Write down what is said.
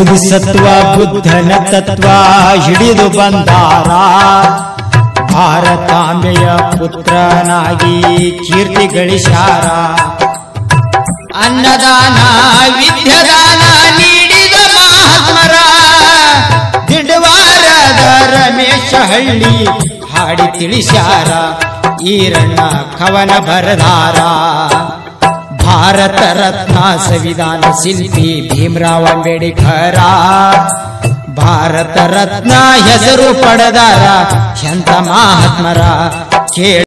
ಬೋಧಿಸತ್ವ ಬುದ್ಧನ ತತ್ವ ಹಿಡಿದು ಬಂದಾರ ಭಾರತಾಂಬೆಯ ಪುತ್ರನಾಗಿ ಕೀರ್ತಿ ಗಳಿಸ್ಯಾರ ಅನ್ನದಾನ ವಿದ್ಯದಾನ ನೀಡಿದ ಮಹಾತ್ಮರ ದಿಡವಾರದ ರಮೇಶ ಹಳ್ಳಿ ಹಾಡಿ ತಿಳಿಸ್ಯಾರ ಈರಣ್ಣ ಕವನ ಬರದಾರ ಭಾರತ ರತ್ನ ಸಂವಿಧಾನ ಶಿಲ್ಪಿ ಭೀಮರಾವ್ ಅಂಬೇಡ್ಕರ ಭಾರತ ರತ್ನ ಹೆಸರು ಪಡೆದಾರ ಎಂತ ಮಹಾತ್ಮರ ಕೇಳ